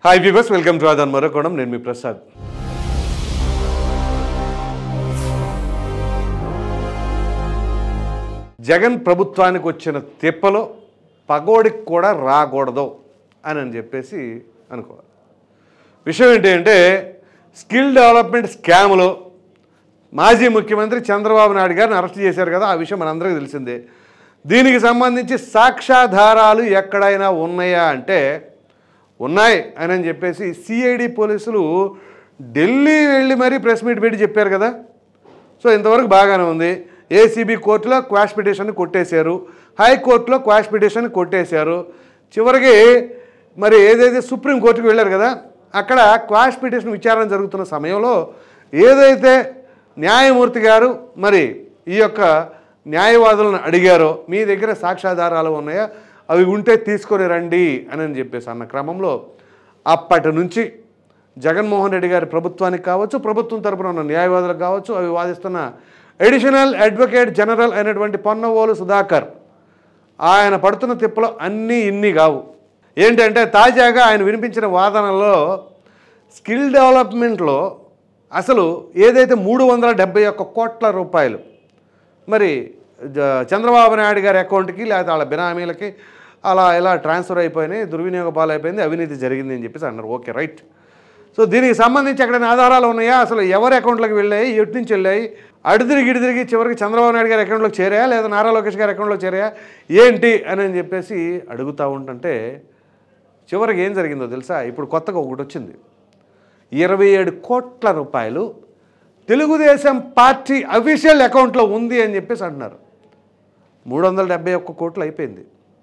hi viewers welcome to ఆదాన్ మరొకడం నేను మీ ప్రసాద్ జగన్ ప్రభుత్వానికి వచ్చిన తిప్పలో పగోడికి కూడా రాకూడదు అని అని చెప్పేసి అనుకోవాలి విషయం ఏంటి అంటే స్కిల్ డెవలప్మెంట్ స్కామ్లో మాజీ ముఖ్యమంత్రి చంద్రబాబు నాయుడు గారిని అరెస్ట్ చేశారు కదా ఆ విషయం మనందరికీ తెలిసిందే దీనికి సంబంధించి సాక్ష్యాధారాలు ఎక్కడైనా ఉన్నాయా అంటే ఉన్నాయి అని అని చెప్పేసి సిఐడి పోలీసులు ఢిల్లీ వెళ్ళి మరీ ప్రెస్ మీట్ పెట్టి చెప్పారు కదా సో ఇంతవరకు బాగానే ఉంది ఏసీబీ కోర్టులో క్వాష్ పిటిషన్ కొట్టేశారు హైకోర్టులో క్వాష్ పిటిషన్ కొట్టేశారు చివరికి మరి ఏదైతే సుప్రీం కోర్టుకు వెళ్ళారు కదా అక్కడ క్వాష్ పిటిషన్ విచారణ జరుగుతున్న సమయంలో ఏదైతే న్యాయమూర్తి గారు మరి ఈ యొక్క న్యాయవాదులను అడిగారో మీ దగ్గర సాక్ష్యాధారాలు ఉన్నాయా అవి ఉంటే తీసుకొని రండి అని అని చెప్పేసి అన్న క్రమంలో అప్పటి నుంచి జగన్మోహన్ రెడ్డి గారి ప్రభుత్వానికి కావచ్చు ప్రభుత్వం తరపున ఉన్న న్యాయవాదులకు కావచ్చు అవి వాదిస్తున్న అడిషనల్ అడ్వకేట్ జనరల్ అయినటువంటి పొన్నవోలు సుధాకర్ ఆయన పడుతున్న తిప్పలు అన్నీ ఇన్ని కావు ఏంటంటే తాజాగా ఆయన వినిపించిన వాదనలో స్కిల్ డెవలప్మెంట్లో అసలు ఏదైతే మూడు వందల డెబ్బై ఒక్క కోట్ల రూపాయలు మరి జ- చంద్రబాబు నాయుడు గారి అకౌంట్కి లేకపోతే వాళ్ళ బినామీలకి అలా ఇలా ట్రాన్స్ఫర్ అయిపోయినాయి దుర్వినియోగ పాలైపోయింది అవినీతి జరిగింది అని చెప్పేసి అన్నారు ఓకే రైట్ సో దీనికి సంబంధించి ఎక్కడైనా ఆధారాలు ఉన్నాయా అసలు ఎవరి అకౌంట్లోకి వెళ్ళాయి ఎటు నుంచి వెళ్ళాయి అడుదిరిగి ఇడిదిరిగి చివరికి చంద్రబాబు నాయుడు గారి అకౌంట్లోకి చేరాయా లేదా నారా లోకేష్ గారి అకౌంట్లోకి చేరాయా ఏంటి అని అని చెప్పేసి అడుగుతూ ఉంటుంటే చివరికి ఏం జరిగిందో తెలుసా ఇప్పుడు కొత్తగా ఒకటి వచ్చింది ఇరవై ఏడు కోట్ల రూపాయలు తెలుగుదేశం పార్టీ అఫీషియల్ అకౌంట్లో ఉంది అని చెప్పేసి అంటున్నారు మూడు వందల డెబ్బై ఒక్క కోట్లు అయిపోయింది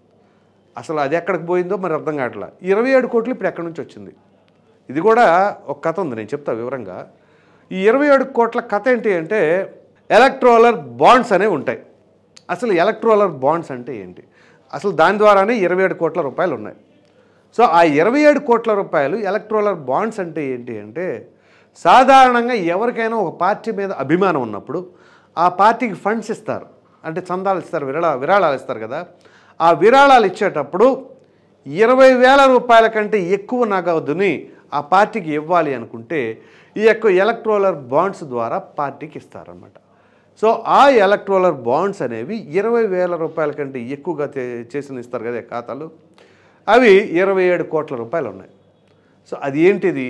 అసలు అది ఎక్కడికి పోయిందో మరి అర్థం కావట్లా ఇరవై ఏడు కోట్లు ఇప్పుడు ఎక్కడి నుంచి వచ్చింది ఇది కూడా ఒక కథ ఉంది నేను చెప్తా వివరంగా ఈ ఇరవై ఏడు కోట్ల కథ ఏంటి అంటే ఎలక్ట్రోలర్ బాండ్స్ అనేవి ఉంటాయి అసలు ఎలక్ట్రోలర్ బాండ్స్ అంటే ఏంటి అసలు దాని ద్వారానే ఇరవై ఏడు కోట్ల రూపాయలు ఉన్నాయి సో ఆ ఇరవై ఏడు కోట్ల రూపాయలు ఎలక్ట్రోలర్ బాండ్స్ అంటే ఏంటి అంటే సాధారణంగా ఎవరికైనా ఒక పార్టీ మీద అభిమానం ఉన్నప్పుడు ఆ పార్టీకి ఫండ్స్ ఇస్తారు అంటే చందాలు ఇస్తారు విరాళ విరాళాలు ఇస్తారు కదా ఆ విరాళాలు ఇచ్చేటప్పుడు ఇరవై వేల రూపాయల కంటే ఎక్కువ నగదుని ఆ పార్టీకి ఇవ్వాలి అనుకుంటే ఈ యొక్క ఎలక్ట్రోలర్ బాండ్స్ ద్వారా పార్టీకి ఇస్తారన్నమాట సో ఆ ఎలక్ట్రోలర్ బాండ్స్ అనేవి ఇరవై వేల రూపాయల కంటే ఎక్కువగా చే- చేసిన ఇస్తారు కదా ఖాతాలు అవి ఇరవై ఏడు కోట్ల రూపాయలు ఉన్నాయి సో అది ఏంటిది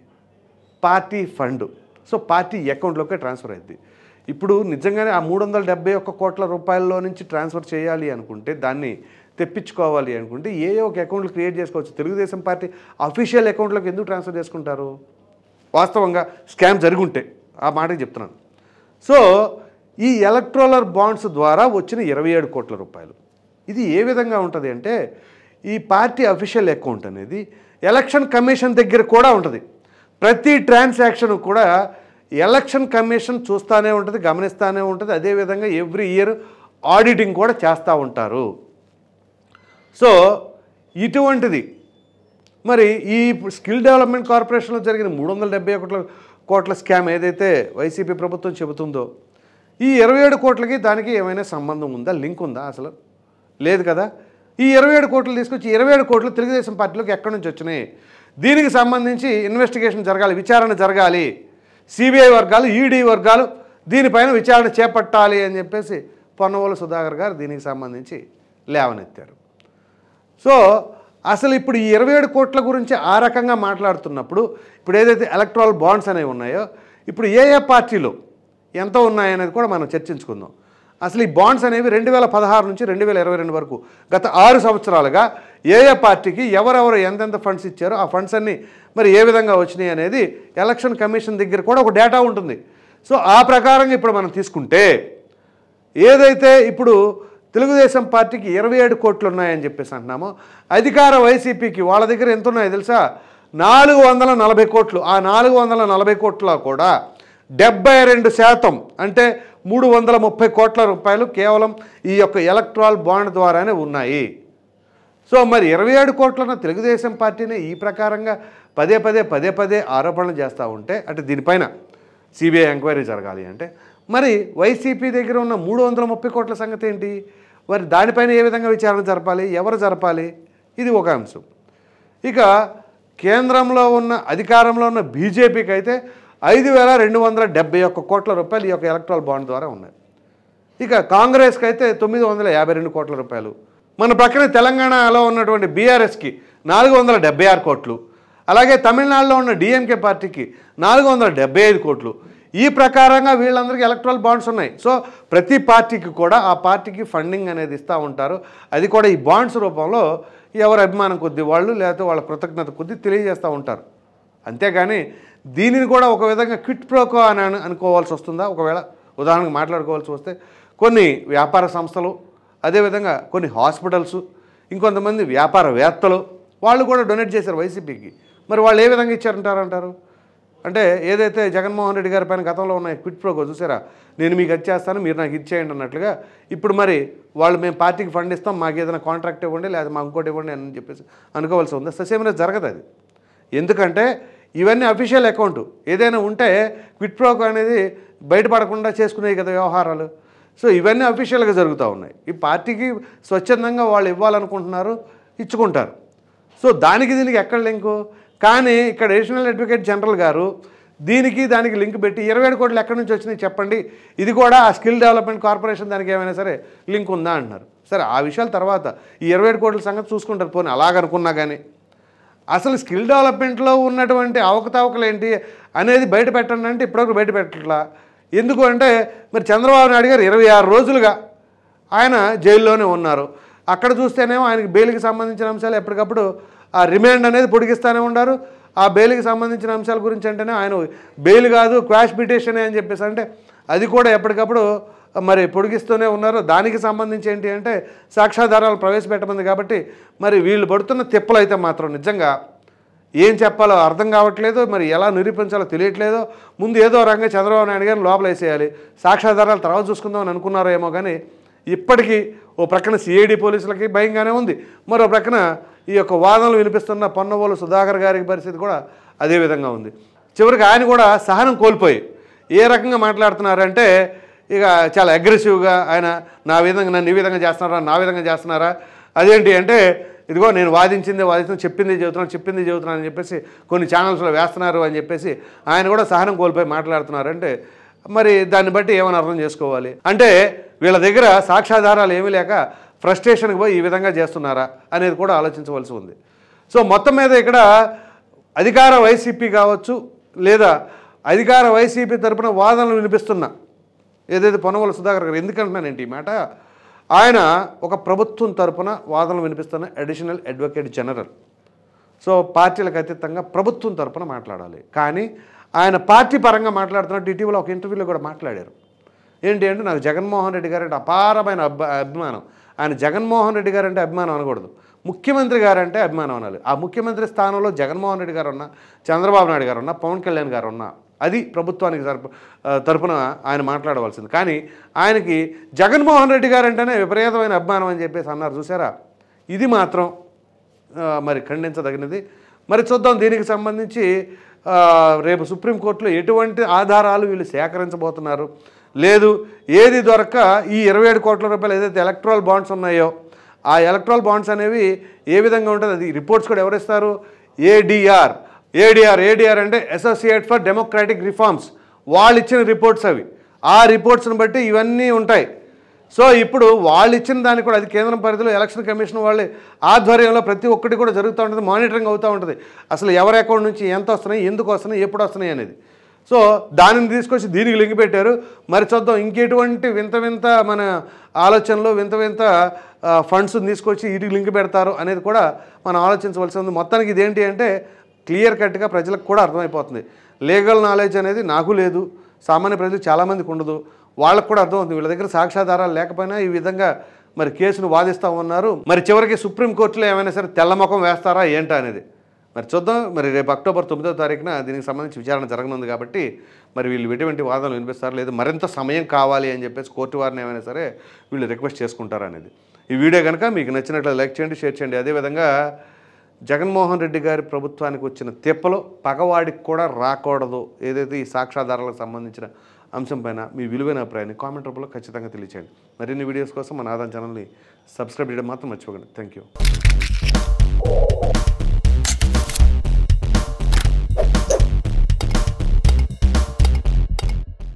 పార్టీ ఫండ్ సో పార్టీ అకౌంట్లోకే ట్రాన్స్ఫర్ అయింది ఇప్పుడు నిజంగానే ఆ మూడు వందల డెబ్బై ఒక్క కోట్ల రూపాయల్లో నుంచి ట్రాన్స్ఫర్ చేయాలి అనుకుంటే దాన్ని తెప్పించుకోవాలి అనుకుంటే ఏ ఒక అకౌంట్లు క్రియేట్ చేసుకోవచ్చు తెలుగుదేశం పార్టీ అఫీషియల్ అకౌంట్లోకి ఎందుకు ట్రాన్స్ఫర్ చేసుకుంటారు వాస్తవంగా స్కామ్ జరుగుంటే ఆ మాటకి చెప్తున్నాను సో ఈ ఎలక్ట్రోలర్ బాండ్స్ ద్వారా వచ్చిన ఇరవై ఏడు కోట్ల రూపాయలు ఇది ఏ విధంగా ఉంటుంది అంటే ఈ పార్టీ అఫీషియల్ అకౌంట్ అనేది ఎలక్షన్ కమిషన్ దగ్గర కూడా ఉంటుంది ప్రతి ట్రాన్సాక్షన్ కూడా ఎలక్షన్ కమిషన్ చూస్తూనే ఉంటుంది గమనిస్తూనే ఉంటుంది అదేవిధంగా ఎవ్రీ ఇయర్ ఆడిటింగ్ కూడా చేస్తూ ఉంటారు సో ఇటువంటిది మరి ఈ స్కిల్ డెవలప్మెంట్ కార్పొరేషన్లో జరిగిన మూడు వందల డెబ్బై ఒకటి కోట్ల స్కామ్ ఏదైతే వైసీపీ ప్రభుత్వం చెబుతుందో ఈ ఇరవై ఏడు కోట్లకి దానికి ఏమైనా సంబంధం ఉందా లింక్ ఉందా అసలు లేదు కదా ఈ ఇరవై ఏడు కోట్లు తీసుకొచ్చి ఇరవై ఏడు కోట్లు తెలుగుదేశం పార్టీలోకి ఎక్కడి నుంచి వచ్చినాయి దీనికి సంబంధించి ఇన్వెస్టిగేషన్ జరగాలి విచారణ జరగాలి సిబిఐ వర్గాలు ఈడీ వర్గాలు దీనిపైన విచారణ చేపట్టాలి అని చెప్పేసి పొన్నవోలు సుధాకర్ గారు దీనికి సంబంధించి లేవనెత్తారు సో అసలు ఇప్పుడు ఈ ఇరవై ఏడు కోట్ల గురించి ఆ రకంగా మాట్లాడుతున్నప్పుడు ఇప్పుడు ఏదైతే ఎలక్ట్రాల్ బాండ్స్ అనేవి ఉన్నాయో ఇప్పుడు ఏ ఏ పార్టీలో ఎంత ఉన్నాయనేది కూడా మనం చర్చించుకుందాం అసలు ఈ బాండ్స్ అనేవి రెండు వేల పదహారు నుంచి రెండు వేల ఇరవై రెండు వరకు గత ఆరు సంవత్సరాలుగా ఏ ఏ పార్టీకి ఎవరెవరు ఎంతెంత ఫండ్స్ ఇచ్చారో ఆ ఫండ్స్ అన్నీ మరి ఏ విధంగా వచ్చినాయి అనేది ఎలక్షన్ కమిషన్ దగ్గర కూడా ఒక డేటా ఉంటుంది సో ఆ ప్రకారంగా ఇప్పుడు మనం తీసుకుంటే ఏదైతే ఇప్పుడు తెలుగుదేశం పార్టీకి ఇరవై ఏడు కోట్లు ఉన్నాయని చెప్పేసి అంటున్నామో అధికార వైసీపీకి వాళ్ళ దగ్గర ఎంత ఉన్నాయో తెలుసా నాలుగు వందల నలభై కోట్లు ఆ నాలుగు వందల నలభై కోట్ల కూడా డెబ్బై రెండు శాతం అంటే మూడు వందల ముప్పై కోట్ల రూపాయలు కేవలం ఈ యొక్క ఎలక్ట్రాల్ బాండ్ ద్వారానే ఉన్నాయి సో మరి ఇరవై ఏడు కోట్లన్న తెలుగుదేశం పార్టీని ఈ ప్రకారంగా పదే పదే పదే పదే ఆరోపణలు చేస్తూ ఉంటే అంటే దీనిపైన సిబిఐ ఎంక్వైరీ జరగాలి అంటే మరి వైసీపీ దగ్గర ఉన్న మూడు వందల ముప్పై కోట్ల సంగతి ఏంటి మరి దానిపైన ఏ విధంగా విచారణ జరపాలి ఎవరు జరపాలి ఇది ఒక అంశం ఇక కేంద్రంలో ఉన్న అధికారంలో ఉన్న బీజేపీకి అయితే ఐదు వేల రెండు వందల డెబ్బై ఒక్క కోట్ల రూపాయలు ఈ యొక్క ఎలక్ట్రల్ బాండ్ ద్వారా ఉన్నాయి ఇక కాంగ్రెస్కి అయితే తొమ్మిది వందల యాభై రెండు కోట్ల రూపాయలు మన పక్కన తెలంగాణలో ఉన్నటువంటి బీఆర్ఎస్కి నాలుగు వందల డెబ్బై ఆరు కోట్లు అలాగే తమిళనాడులో ఉన్న డిఎంకే పార్టీకి నాలుగు వందల డెబ్బై ఐదు కోట్లు ఈ ప్రకారంగా వీళ్ళందరికీ ఎలక్ట్రల్ బాండ్స్ ఉన్నాయి సో ప్రతి పార్టీకి కూడా ఆ పార్టీకి ఫండింగ్ అనేది ఇస్తూ ఉంటారు అది కూడా ఈ బాండ్స్ రూపంలో ఎవరి అభిమానం కొద్ది వాళ్ళు లేకపోతే వాళ్ళ కృతజ్ఞత కొద్ది తెలియజేస్తూ ఉంటారు అంతేగాని దీనిని కూడా ఒక విధంగా క్విట్ ప్రోకో అని అను- అనుకోవాల్సి వస్తుందా ఒకవేళ ఉదాహరణకు మాట్లాడుకోవాల్సి వస్తే కొన్ని వ్యాపార సంస్థలు అదేవిధంగా కొన్ని హాస్పిటల్స్ ఇంకొంతమంది వ్యాపారవేత్తలు వాళ్ళు కూడా డొనేట్ చేశారు వైసీపీకి మరి వాళ్ళు ఏ విధంగా ఇచ్చారంటారంటారు అంటే ఏదైతే జగన్మోహన్ రెడ్డి గారి పైన గతంలో ఉన్న క్విట్ ప్రోకో చూసారా నేను మీకు ఇచ్చేస్తాను మీరు నాకు ఇచ్చేయండి అన్నట్లుగా ఇప్పుడు మరి వాళ్ళు మేము పార్టీకి ఫండ్ ఇస్తాం మాకు ఏదైనా కాంట్రాక్ట్ ఇవ్వండి లేదా మాకు ఇంకోటి ఇవ్వండి అని చెప్పేసి అనుకోవాల్సి ఉంది ససేమనే జరగదు అది ఎందుకంటే ఇవన్నీ అఫీషియల్ అకౌంట్ ఏదైనా ఉంటే క్విట్ ప్రోకో అనేది బయటపడకుండా చేసుకునే కదా వ్యవహారాలు సో ఇవన్నీ అఫీషియల్గా జరుగుతూ ఉన్నాయి ఈ పార్టీకి స్వచ్ఛందంగా వాళ్ళు ఇవ్వాలనుకుంటున్నారు ఇచ్చుకుంటారు సో దానికి దీనికి ఎక్కడ లింకు కానీ ఇక్కడ అడిషనల్ అడ్వకేట్ జనరల్ గారు దీనికి దానికి లింక్ పెట్టి ఇరవై ఏడు కోట్లు ఎక్కడి నుంచి వచ్చినాయి చెప్పండి ఇది కూడా ఆ స్కిల్ డెవలప్మెంట్ కార్పొరేషన్ దానికి ఏమైనా సరే లింక్ ఉందా అంటున్నారు సరే ఆ విషయాల తర్వాత ఈ ఇరవై ఏడు కోట్ల సంగతి చూసుకుంటారు పోనీ అలాగనుకున్నా కానీ అసలు స్కిల్ డెవలప్మెంట్లో ఉన్నటువంటి అవకతవకలు ఏంటి అనేది బయట పెట్టండి అంటే ఇప్పటివరకు బయట పెట్టట్లా ఎందుకు అంటే మరి చంద్రబాబు నాయుడు గారు ఇరవై ఆరు రోజులుగా ఆయన జైల్లోనే ఉన్నారు అక్కడ చూస్తేనేమో ఆయనకి బెయిల్కి సంబంధించిన అంశాలు ఎప్పటికప్పుడు ఆ రిమాండ్ అనేది పొడిగిస్తూనే ఉన్నారు ఆ బెయిల్కి సంబంధించిన అంశాల గురించి అంటేనే ఆయన బెయిల్ కాదు క్వాష్ పిటిషన్ అని చెప్పేసి అంటే అది కూడా ఎప్పటికప్పుడు మరి పొడిగిస్తూనే ఉన్నారు దానికి సంబంధించి ఏంటి అంటే సాక్ష్యాధారాలు ప్రవేశపెట్టమంది కాబట్టి మరి వీళ్ళు పడుతున్న తిప్పలు అయితే మాత్రం నిజంగా ఏం చెప్పాలో అర్థం కావట్లేదు మరి ఎలా నిరూపించాలో తెలియట్లేదు ముందు ఏదో రంగా చంద్రబాబు నాయుడు గారిని లోపల వేసేయాలి సాక్ష్యాధారాలు తర్వాత చూసుకుందాం అని అనుకున్నారో ఏమో కానీ ఇప్పటికీ ఓ ప్రక్కన సిఐడి పోలీసులకి భయంగానే ఉంది మరో ప్రక్కన ఈ యొక్క వాదనలు వినిపిస్తున్న పొన్నవోలు సుధాకర్ గారి పరిస్థితి కూడా అదే విధంగా ఉంది చివరికి ఆయన కూడా సహనం కోల్పోయి ఏ రకంగా మాట్లాడుతున్నారంటే ఇక చాలా అగ్రెసివ్గా ఆయన నా విధంగా నన్ను ఈ విధంగా చేస్తున్నారా నా విధంగా చేస్తున్నారా అదేంటి అంటే ఇదిగో నేను వాదించింది వాదించింది చెప్పింది చెబుతున్నాను చెప్పింది చెబుతున్నాను అని చెప్పేసి కొన్ని ఛానల్స్లో వేస్తున్నారు అని చెప్పేసి ఆయన కూడా సహనం కోల్పోయి మాట్లాడుతున్నారు అంటే మరి దాన్ని బట్టి ఏమని అర్థం చేసుకోవాలి అంటే వీళ్ళ దగ్గర సాక్ష్యాధారాలు ఏమీ లేక ఫ్రస్ట్రేషన్కి పోయి ఈ విధంగా చేస్తున్నారా అనేది కూడా ఆలోచించవలసి ఉంది సో మొత్తం మీద ఇక్కడ అధికార వైసీపీ కావచ్చు లేదా అధికార వైసీపీ తరపున వాదనలు వినిపిస్తున్నా ఏదైతే పొనవల సుధాకర్ గారు ఎందుకంటున్నానంటే ఈ మాట ఆయన ఒక ప్రభుత్వం తరపున వాదనలు వినిపిస్తున్న అడిషనల్ అడ్వకేట్ జనరల్ సో పార్టీలకు అతీతంగా ప్రభుత్వం తరపున మాట్లాడాలి కానీ ఆయన పార్టీ పరంగా మాట్లాడుతున్నట్టు ఇటీవల ఒక ఇంటర్వ్యూలో కూడా మాట్లాడారు ఏంటి అంటే నాకు జగన్మోహన్ రెడ్డి గారు అంటే అపారమైన అబ్బ అభిమానం ఆయన జగన్మోహన్ రెడ్డి గారు అంటే అభిమానం అనకూడదు ముఖ్యమంత్రి గారు అంటే అభిమానం అనాలి ఆ ముఖ్యమంత్రి స్థానంలో జగన్మోహన్ రెడ్డి గారు ఉన్నా చంద్రబాబు నాయుడు గారు ఉన్నా పవన్ కళ్యాణ్ గారు ఉన్నా అది ప్రభుత్వానికి తరపు ఆ, తరపున ఆయన మాట్లాడవలసింది కానీ ఆయనకి జగన్మోహన్ రెడ్డి గారు అంటేనే విపరీతమైన అభిమానం అని చెప్పేసి అన్నారు చూసారా ఇది మాత్రం ఆ, మరి ఖండించదగినది మరి చూద్దాం దీనికి సంబంధించి ఆ, రేపు సుప్రీంకోర్టులో ఎటువంటి ఆధారాలు వీళ్ళు సేకరించబోతున్నారు లేదు ఏది దొరక్క ఈ ఇరవై ఏడు కోట్ల రూపాయలు ఏదైతే ఎలక్ట్రల్ బాండ్స్ ఉన్నాయో ఆ ఎలక్ట్రల్ బాండ్స్ అనేవి ఏ విధంగా ఉంటుంది అది రిపోర్ట్స్ కూడా ఎవరిస్తారు ఏడిఆర్ ఏడిఆర్ ఏడిఆర్ అంటే అసోసియేట్ ఫర్ డెమోక్రాటిక్ రిఫార్మ్స్ వాళ్ళు ఇచ్చిన రిపోర్ట్స్ అవి ఆ రిపోర్ట్స్ని బట్టి ఇవన్నీ ఉంటాయి సో ఇప్పుడు వాళ్ళు ఇచ్చిన దానికి కూడా అది కేంద్రం పరిధిలో ఎలక్షన్ కమిషన్ వాళ్ళ ఆధ్వర్యంలో ప్రతి ఒక్కటి కూడా జరుగుతూ ఉంటుంది మానిటరింగ్ అవుతూ ఉంటుంది అసలు ఎవరి అకౌంట్ నుంచి ఎంత వస్తున్నాయి ఎందుకు వస్తున్నాయి ఎప్పుడు వస్తున్నాయి అనేది సో దానిని తీసుకొచ్చి దీనికి లింక్ పెట్టారు మరి చూద్దాం ఇంకెటువంటి వింత వింత మన ఆలోచనలు వింత వింత ఫండ్స్ తీసుకొచ్చి వీటికి లింక్ పెడతారు అనేది కూడా మనం ఆలోచించవలసి ఉంది మొత్తానికి ఇదేంటి అంటే క్లియర్ కట్గా ప్రజలకు కూడా అర్థమైపోతుంది లీగల్ నాలెడ్జ్ అనేది నాకు లేదు సామాన్య ప్రజలు చాలామందికి ఉండదు వాళ్ళకు కూడా అర్థమవుతుంది వీళ్ళ దగ్గర సాక్ష్యాధారాలు లేకపోయినా ఈ విధంగా మరి కేసును వాదిస్తూ ఉన్నారు మరి చివరికి సుప్రీంకోర్టులో ఏమైనా సరే తెల్లముఖం వేస్తారా ఏంటా అనేది మరి చూద్దాం మరి రేపు అక్టోబర్ తొమ్మిదో తారీఖున దీనికి సంబంధించి విచారణ జరగనుంది కాబట్టి మరి వీళ్ళు ఎటువంటి వాదనలు వినిపిస్తారు లేదు మరింత సమయం కావాలి అని చెప్పేసి కోర్టు వారిని ఏమైనా సరే వీళ్ళు రిక్వెస్ట్ చేసుకుంటారా అనేది ఈ వీడియో కనుక మీకు నచ్చినట్లు లైక్ చేయండి షేర్ చేయండి అదేవిధంగా జగన్మోహన్ రెడ్డి గారి ప్రభుత్వానికి వచ్చిన తిప్పలు పగవాడికి కూడా రాకూడదు ఏదైతే ఈ సాక్ష్యాధారాలకు సంబంధించిన అంశం పైన మీ విలువైన అభిప్రాయాన్ని కామెంట్ రూపంలో ఖచ్చితంగా తెలియచేయండి మరిన్ని వీడియోస్ కోసం మన ఆదాన్ ఛానల్ని సబ్స్క్రైబ్ చేయడం మాత్రం మర్చిపోకండి థ్యాంక్ యూ